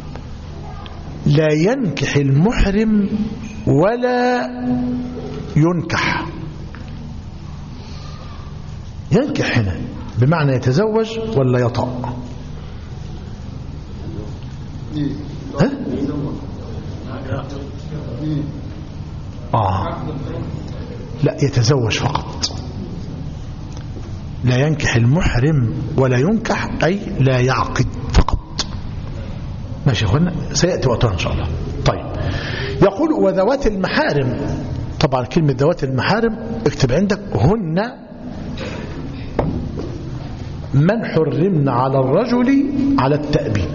Speaker 1: لا ينكح المحرم ولا ينكح ينكح هنا بمعنى يتزوج ولا يطأ ها؟ آه لا يتزوج فقط لا ينكح المحرم ولا ينكح أي لا يعقد فقط ماشي اخوانا سيأتي وقتها إن شاء الله طيب يقول وذوات المحارم طبعا كلمة ذوات المحارم اكتب عندك هن من حرمن على الرجل على التأبيد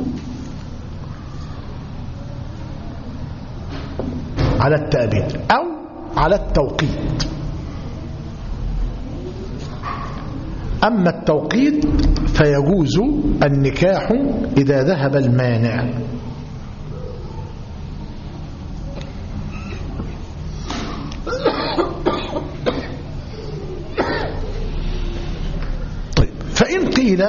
Speaker 1: على التأبيد أو على التوقيت أما التوقيت فيجوز النكاح إذا ذهب المانع طيب فإن قيل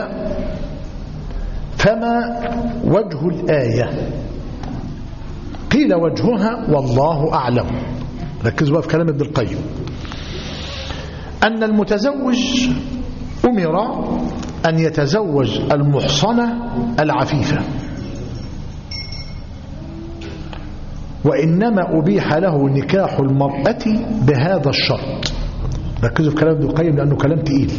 Speaker 1: فما وجه الآية قيل وجهها والله أعلم ركزوا بقى في كلام ابن القيم أن المتزوج أمر أن يتزوج المحصنة العفيفة وإنما أبيح له نكاح المرأة بهذا الشرط ركزوا في كلام ابن القيم لأنه كلام تقيل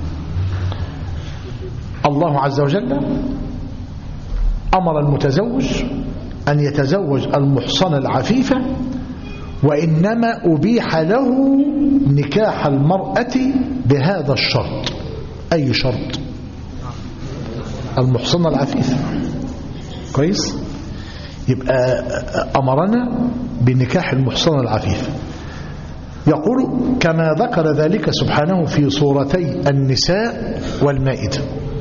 Speaker 1: الله عز وجل أمر المتزوج أن يتزوج المحصنة العفيفة وإنما أبيح له نكاح المرأة بهذا الشرط أي شرط المحصنة العفيفة كويس يبقى أمرنا بنكاح المحصنة العفيفة يقول كما ذكر ذلك سبحانه في صورتي النساء والمائدة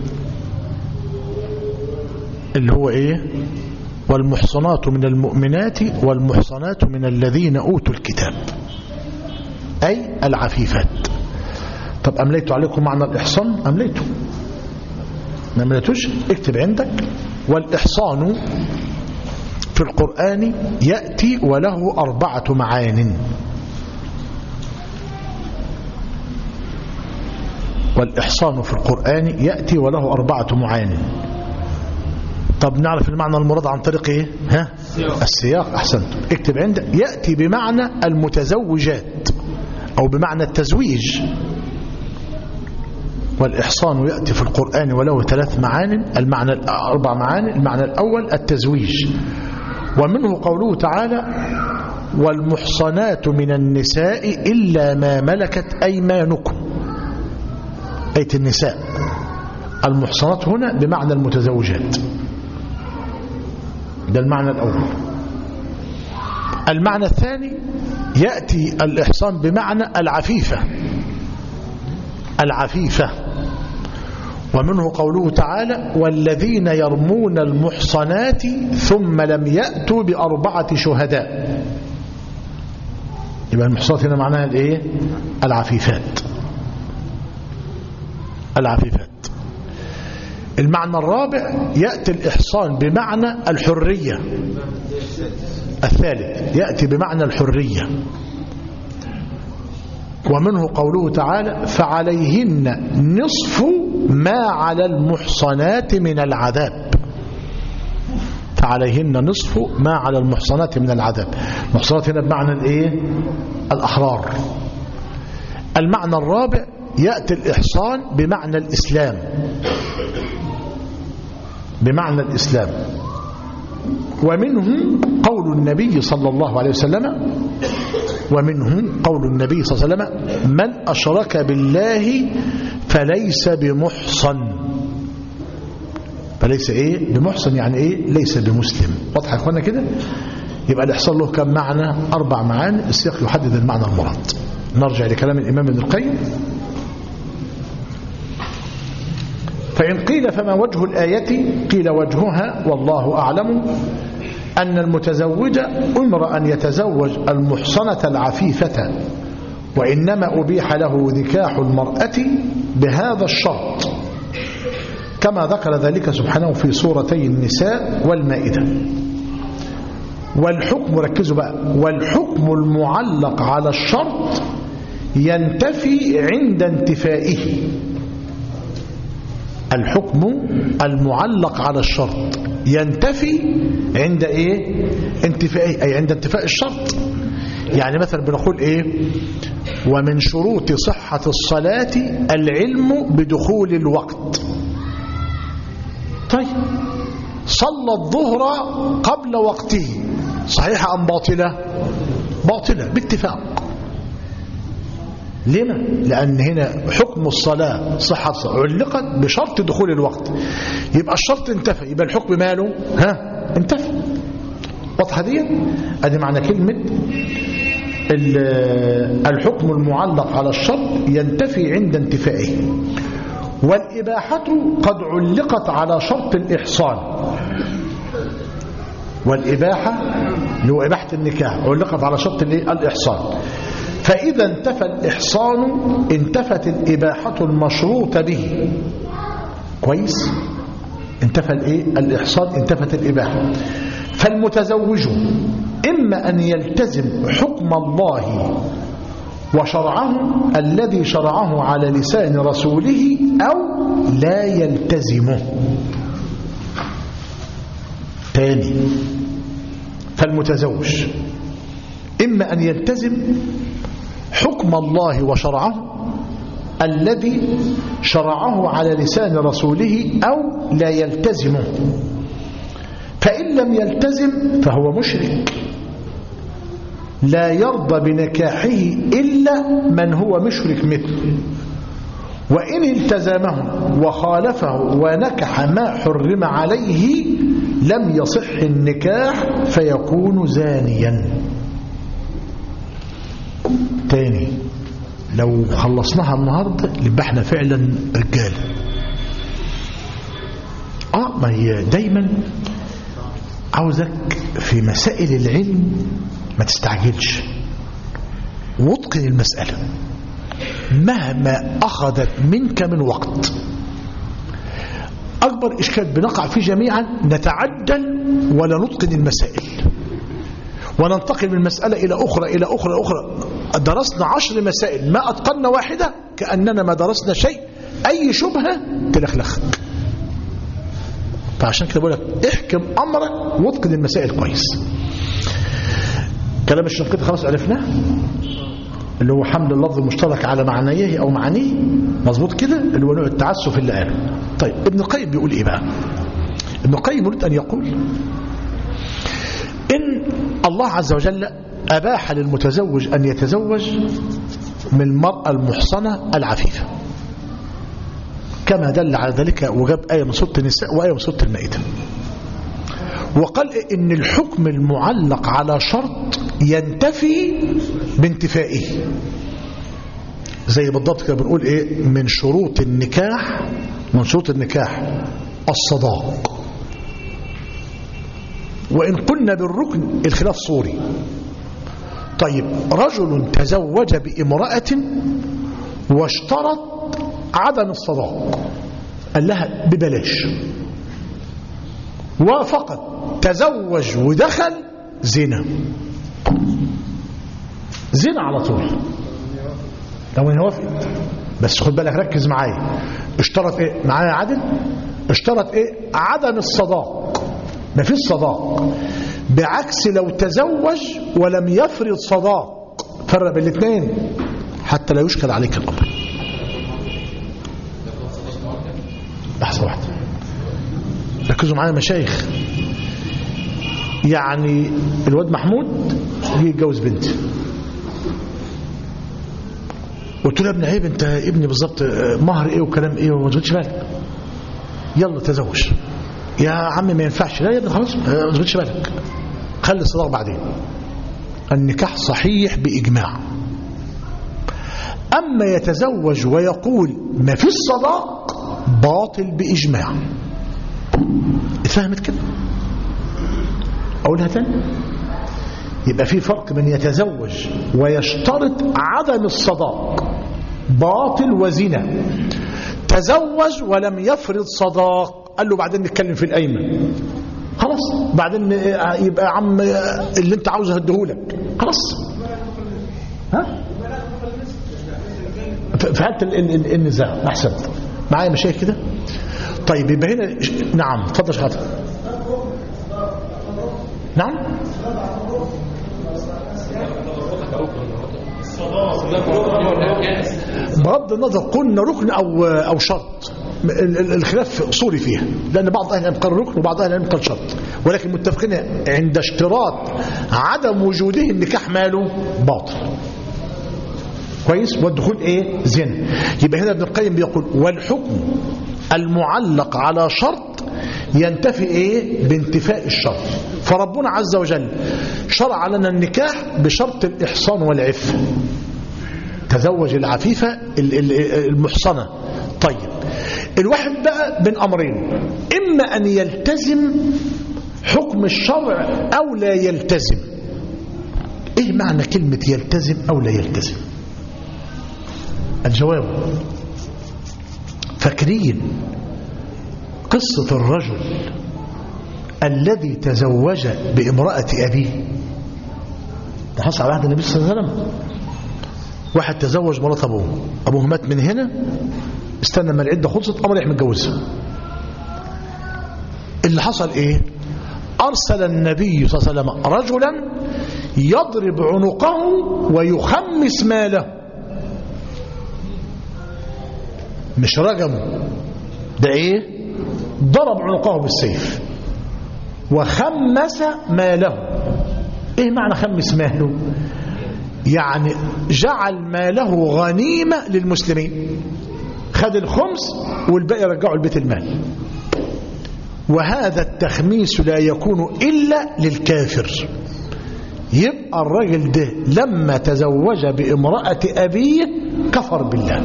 Speaker 1: اللي هو ايه والمحصنات من المؤمنات والمحصنات من الذين أوتوا الكتاب أي العفيفات طب أمليت عليكم معنى الإحصان أمليته ما أمليتوش اكتب عندك والإحصان في القرآن يأتي وله أربعة معان والإحصان في القرآن يأتي وله أربعة معان طب نعرف المعنى المراد عن طريق ايه ها السياق, السياق احسنت اكتب عندك ياتي بمعنى المتزوجات او بمعنى التزويج والاحصان ياتي في القران وله ثلاث معان المعنى اربع معاني المعنى الاول التزويج ومنه قوله تعالى والمحصنات من النساء الا ما ملكت ايمانكم ايه النساء المحصنات هنا بمعنى المتزوجات ده المعنى الأول المعنى الثاني يأتي الإحصان بمعنى العفيفة العفيفة ومنه قوله تعالى والذين يرمون المحصنات ثم لم يأتوا بأربعة شهداء يبقى المحصنات هنا معناها الايه العفيفات العفيفات المعنى الرابع يأتي الإحصان بمعنى الحرية الثالث يأتي بمعنى الحرية ومنه قوله تعالى فعليهن نصف ما على المحصنات من العذاب فعليهن نصف ما على المحصنات من العذاب المحصنات هنا بمعنى الايه الأحرار المعنى الرابع يأتي الإحصان بمعنى الإسلام بمعنى الإسلام ومنه قول النبي صلى الله عليه وسلم ومنه قول النبي صلى الله عليه وسلم من أشرك بالله فليس بمحصن فليس ايه بمحصن يعني ايه ليس بمسلم واضح يا اخوانا كده يبقى الاحصان له كم معنى اربع معاني السياق يحدد المعنى المراد نرجع لكلام الامام ابن القيم فإن قيل فما وجه الآية قيل وجهها والله أعلم أن المتزوج أمر أن يتزوج المحصنة العفيفة وإنما أبيح له نكاح المرأة بهذا الشرط كما ذكر ذلك سبحانه في سورتي النساء والمائدة والحكم ركزوا بقى والحكم المعلق على الشرط ينتفي عند انتفائه الحكم المعلق على الشرط ينتفي عند ايه انتفائه اي عند انتفاء الشرط يعني مثلا بنقول ايه ومن شروط صحة الصلاة العلم بدخول الوقت طيب صلى الظهر قبل وقته صحيحة أم باطلة باطلة باتفاق لما؟ لأن هنا حكم الصلاة صحة الصلاة علقت بشرط دخول الوقت يبقى الشرط انتفى يبقى الحكم ماله ها انتفى واضحة دي ادي معنى كلمة الحكم المعلق على الشرط ينتفي عند انتفائه والإباحة قد علقت على شرط الإحصان والإباحة اللي هو إباحة النكاح علقت على شرط الإحصان فإذا انتفى الإحصان انتفت الإباحة المشروطة به كويس انتفى الإيه؟ الإحصان انتفت الإباحة فالمتزوج إما أن يلتزم حكم الله وشرعه الذي شرعه على لسان رسوله أو لا يلتزمه تاني فالمتزوج إما أن يلتزم حكم الله وشرعه الذي شرعه على لسان رسوله أو لا يلتزمه فإن لم يلتزم فهو مشرك لا يرضى بنكاحه إلا من هو مشرك مثله وإن التزمه وخالفه ونكح ما حرم عليه لم يصح النكاح فيكون زانيا تاني لو خلصناها النهاردة يبقى احنا فعلا رجال اه ما هي دايما عاوزك في مسائل العلم ما تستعجلش واتقن المسألة مهما أخذت منك من وقت أكبر إشكال بنقع فيه جميعا نتعجل ولا نتقن المسائل وننتقل من مسألة إلى أخرى إلى أخرى أخرى درسنا عشر مسائل ما أتقنا واحدة كأننا ما درسنا شيء أي شبهة تلخلخك فعشان كده بقول لك احكم أمرك واتقن المسائل كويس كلام الشنقيطي خلاص عرفناه اللي هو حمل اللفظ المشترك على معنيه أو معانيه مظبوط كده اللي هو نوع التعسف اللي قاله طيب ابن القيم بيقول إيه بقى ابن القيم يريد أن يقول إن الله عز وجل أباح للمتزوج أن يتزوج من المرأة المحصنة العفيفة كما دل على ذلك وجاب آية من سورة النساء وآية من سورة المائدة وقال إن الحكم المعلق على شرط ينتفي بانتفائه زي بالضبط كده بنقول إيه من شروط النكاح من شروط النكاح الصداق وإن قلنا بالركن الخلاف صوري طيب رجل تزوج بامرأة واشترط عدم الصداق قال لها ببلاش وافقت تزوج ودخل زنا زنا على طول لو هي وافقت بس خد بالك ركز معايا اشترط ايه معايا عدل اشترط ايه عدم الصداق ما فيش صداق بعكس لو تزوج ولم يفرض صداق فرق بين الاثنين حتى لا يشكل عليك الامر لحظه واحده ركزوا معايا مشايخ يعني الواد محمود جه يتجوز بنتي قلت له يا ابن عيب انت ابني بالظبط آه، مهر ايه وكلام ايه وما تاخدش بالك يلا تزوج يا عم ما ينفعش لا يا ابني خلاص آه، ما تاخدش بالك خلي الصداق بعدين النكاح صحيح بإجماع أما يتزوج ويقول ما فيش صداق باطل بإجماع اتفهمت كده أقولها تاني يبقى في فرق بين يتزوج ويشترط عدم الصداق باطل وزنا تزوج ولم يفرض صداق قال له بعدين نتكلم في الأيمن خلاص بعدين يبقى يا عم اللي انت عاوزه هديهولك خلاص ها في حاله ال- ال- ال- النزاع احسنت معايا مشايخ كده طيب يبقى هنا نعم اتفضل شاطر نعم بغض النظر قلنا ركن او او شرط ال- ال- الخلاف اصولي فيها لان بعض اهل العلم قال ركن وبعض اهل العلم قال شرط ولكن متفقين عند اشتراط عدم وجوده النكاح ماله باطل كويس والدخول ايه زنا يبقى هنا ابن القيم بيقول والحكم المعلق على شرط ينتفي ايه بانتفاء الشرط فربنا عز وجل شرع لنا النكاح بشرط الاحصان والعفه تزوج العفيفة ال- ال- المحصنة طيب الواحد بقى بين أمرين إما أن يلتزم حكم الشرع أو لا يلتزم إيه معنى كلمة يلتزم أو لا يلتزم الجواب فاكرين قصة الرجل الذي تزوج بامرأة أبيه ده حصل على عهد النبي صلى الله عليه وسلم واحد تزوج مرات ابوه ابوه مات من هنا استنى ما العده خلصت قام رايح متجوزها اللي حصل ايه ارسل النبي صلى الله عليه وسلم رجلا يضرب عنقه ويخمس ماله مش رجمه ده ايه ضرب عنقه بالسيف وخمس ماله ايه معنى خمس ماله يعني جعل ماله غنيمة للمسلمين خد الخمس والباقي رجعوا لبيت المال وهذا التخميس لا يكون إلا للكافر يبقى الراجل ده لما تزوج بامرأة أبيه كفر بالله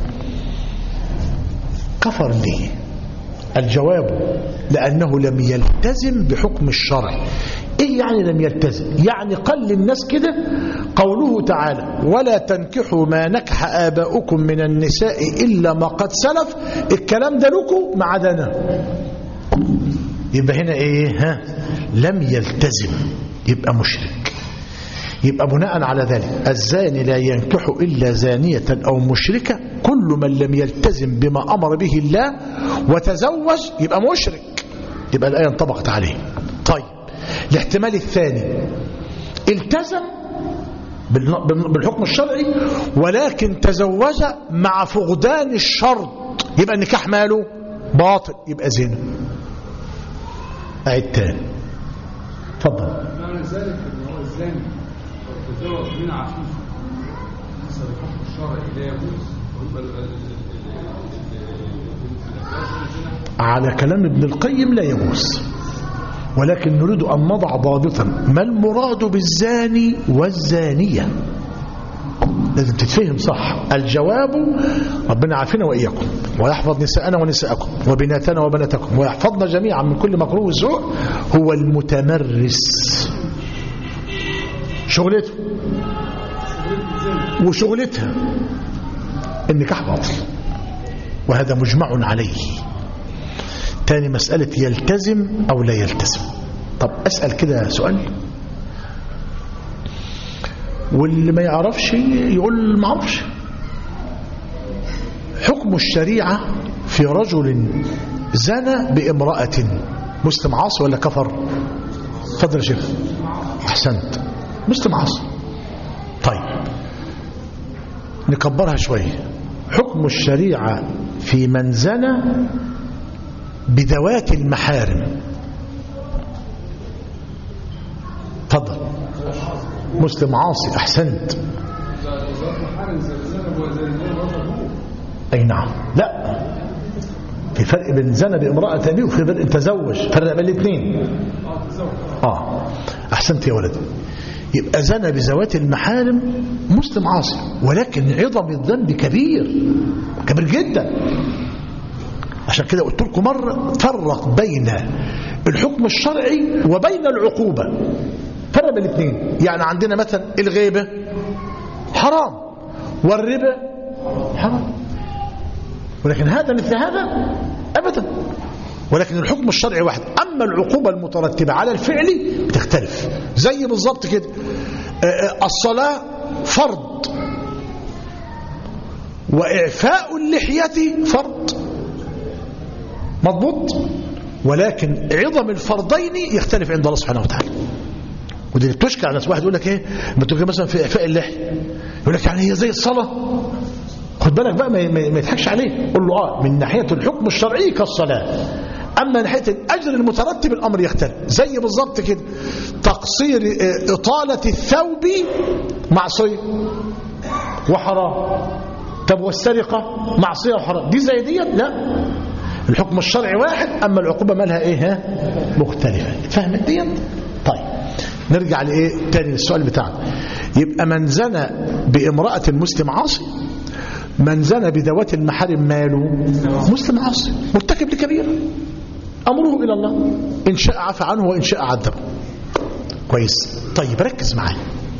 Speaker 1: كفر ليه الجواب لأنه لم يلتزم بحكم الشرع إيه يعني لم يلتزم يعني قال للناس كده قوله تعالى ولا تنكحوا ما نكح آباؤكم من النساء إلا ما قد سلف الكلام ده لكم ما عدنا يبقى هنا إيه ها لم يلتزم يبقى مشرك يبقى بناء على ذلك الزاني لا ينكح إلا زانية أو مشركة كل من لم يلتزم بما أمر به الله وتزوج يبقى مشرك يبقى الآية انطبقت عليه طيب الاحتمال الثاني التزم بالحكم الشرعي ولكن تزوج مع فقدان الشرط يبقى النكاح ماله باطل يبقى زنا أعيد تاني اتفضل
Speaker 2: معنى ذلك ان هو الزاني لو تزوج من عفيف حسب الحكم الشرعي لا يجوز ويبقى ال- ال- ال- ال- ال-
Speaker 1: على كلام ابن القيم لا يجوز ولكن نريد أن نضع ضابطا ما المراد بالزاني والزانية لازم تتفهم صح الجواب ربنا عافينا وإياكم ويحفظ نساءنا ونساءكم وبناتنا وبناتكم ويحفظنا جميعا من كل مكروه وسوء هو المتمرس شغلته وشغلتها النكاح باطل وهذا مجمع عليه تاني مسألة يلتزم أو لا يلتزم طب أسأل كده سؤال واللي ما يعرفش يقول ما عرفش حكم الشريعة في رجل زنى بامرأة مسلم عاصي ولا كفر فضل يا شيخ أحسنت مسلم عاصي طيب نكبرها شوية حكم الشريعة في من زنى بذوات المحارم تفضل مسلم عاصي احسنت
Speaker 2: ده وزاره الحرم زي الزنا وزي الزنا هو
Speaker 1: أي نعم لا في فرق بين زنا بامرأة أبيه وفي فرق تزوج فرق بين الاثنين
Speaker 2: اه تزوج
Speaker 1: آه أحسنت يا ولدي يبقى زنا بذوات المحارم مسلم عاصي ولكن عظم الذنب كبير كبير جدا عشان كده قلت لكم مرة فرق بين الحكم الشرعي وبين العقوبة فرق بين الاثنين يعني عندنا مثلا الغيبة حرام والربا حرام ولكن هذا مثل هذا أبدا ولكن الحكم الشرعي واحد أما العقوبة المترتبة على الفعل بتختلف زي بالظبط كده آه، آه، الصلاة فرض وإعفاء اللحية فرض مضبوط ولكن عظم الفرضين يختلف عند الله سبحانه وتعالى ودي بتشكى على ناس واحد يقول لك ايه بتقول مثلا في اعفاء اللحيه يقول لك يعني هي زي الصلاه خد بالك بقى ما ما- ما يضحكش عليه قول له اه من ناحيه الحكم الشرعي كالصلاه اما من ناحيه الاجر المترتب الامر يختلف زي بالظبط كده تقصير آه، اطاله الثوب معصيه وحرام طب والسرقه معصيه وحرام دي زي ديت لا الحكم الشرعي واحد اما العقوبه مالها ايه ها مختلفه فهمت ديت طيب نرجع لايه تاني للسؤال بتاعنا يبقى من زنى بامراه مسلم عاصي من زنى بذوات المحارم ماله مسلم عاصي مرتكب لكبيره امره الى الله ان شاء عفى عنه وان شاء عذبه كويس طيب ركز معايا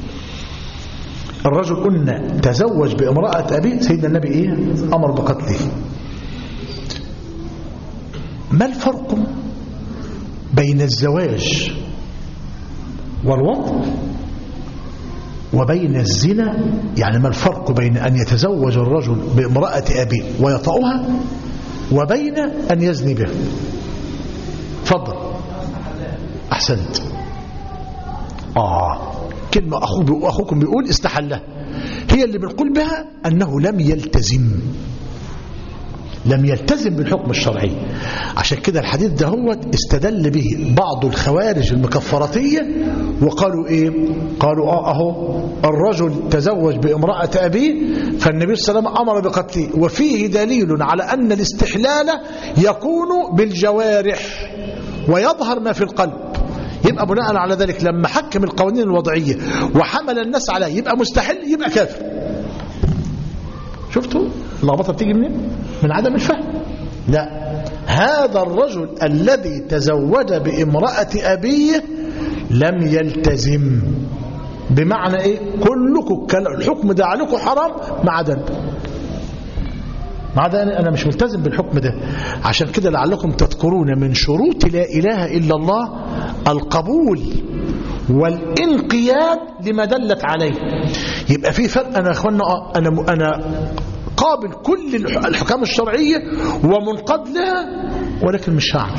Speaker 1: الرجل قلنا تزوج بامرأة أبيه سيدنا النبي إيه أمر بقتله ما الفرق بين الزواج والوطن وبين الزنا يعني ما الفرق بين أن يتزوج الرجل بامرأة أبيه ويطأها وبين أن يزني بها تفضل أحسنت آه كلمة أخوه أخوكم بيقول استحلها هي اللي بنقول بها أنه لم يلتزم لم يلتزم بالحكم الشرعي عشان كده الحديث ده هو استدل به بعض الخوارج المكفرتية وقالوا ايه قالوا اه اهو الرجل تزوج بامرأة ابيه فالنبي صلى الله عليه وسلم امر بقتله وفيه دليل على ان الاستحلال يكون بالجوارح ويظهر ما في القلب يبقى بناء على ذلك لما حكم القوانين الوضعية وحمل الناس عليه يبقى مستحل يبقى كافر شفتوا اللخبطه بتيجي منين من عدم الفهم لا هذا الرجل الذي تزوج بامرأة أبيه لم يلتزم بمعنى ايه كلكم كل- الحكم ده عليكم حرام ما عدا انت ما عدا أنا- انا مش ملتزم بالحكم ده عشان كده لعلكم تذكرون من شروط لا اله الا الله القبول والانقياد لما دلت عليه يبقى في فرق انا يا اخوانا آه، انا انا قابل كل الح- الحكام الشرعيه ومنقاد لها ولكن مش هعمل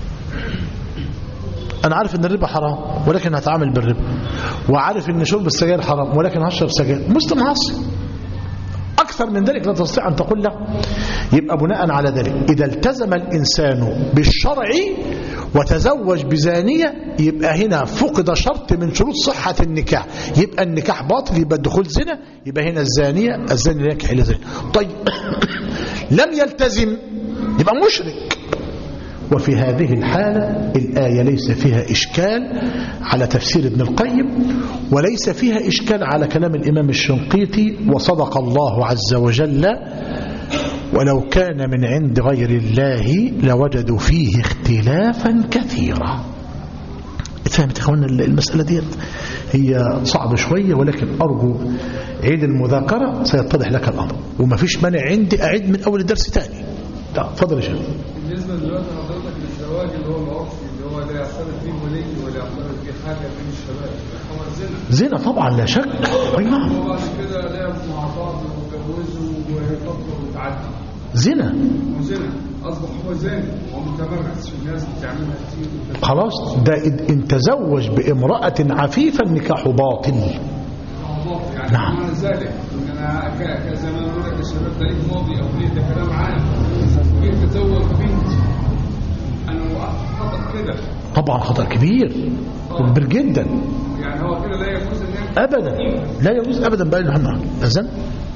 Speaker 1: انا عارف ان الربا حرام ولكن هتعامل بالربا وعارف ان شرب السجاير حرام ولكن هشرب سجاير مسلم عاصي أكثر من ذلك لا تستطيع أن تقول لا يبقى بناء على ذلك إذا التزم الإنسان بالشرع وتزوج بزانية يبقى هنا فقد شرط من شروط صحة النكاح يبقى النكاح باطل يبقى الدخول زنا يبقى هنا الزانية الزاني لا ينكح إلا زانية طيب لم يلتزم يبقى مشرك وفي هذه الحالة الآية ليس فيها إشكال على تفسير ابن القيم وليس فيها إشكال على كلام الإمام الشنقيطي وصدق الله عز وجل ولو كان من عند غير الله لوجدوا فيه اختلافا كثيرا فهمت اخوانا المسألة دي هي صعبة شوية ولكن أرجو عيد المذاكرة سيتضح لك الأمر وما فيش مانع عندي أعيد من أول الدرس تاني لا فضل يا شيخ
Speaker 2: بالنسبه دلوقتي حضرتك للزواج اللي هو العرفي اللي هو لا يعترف فيه ولي ولا يعترف فيه حاجه بين الشباب هو زنا
Speaker 1: زنا طبعا لا شك أي نعم
Speaker 2: وبعد كده لعبوا مع بعض واتجوزوا وفتره وتعدي
Speaker 1: زنا
Speaker 2: وزنا اصبح هو زاني ومتمرس في الناس بتعملها كتير وكده.
Speaker 1: خلاص ده إن- ان تزوج بامرأة عفيفة النكاح باطل
Speaker 2: يعني
Speaker 1: نعم.
Speaker 2: معنى ذلك ان انا ك- كزي ما بقول لك الشباب ده ليه ماضي او ليه ده كلام عام جيت اتزوج بنت انا وقعت خطا كده
Speaker 1: طبعا خطر كبير كبير جدا
Speaker 2: يعني هو كده لا يجوز ان
Speaker 1: أبدا لا يجوز أبدا بقى محمد أذن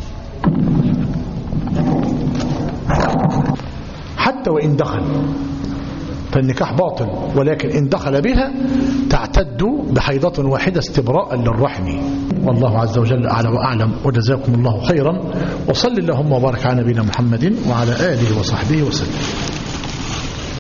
Speaker 1: حتى وإن دخل فالنكاح باطل ولكن إن دخل بها تعتد بحيضة واحدة استبراء للرحم والله عز وجل أعلى وأعلم وجزاكم الله خيرا وصل اللهم وبارك على نبينا محمد وعلى آله وصحبه وسلم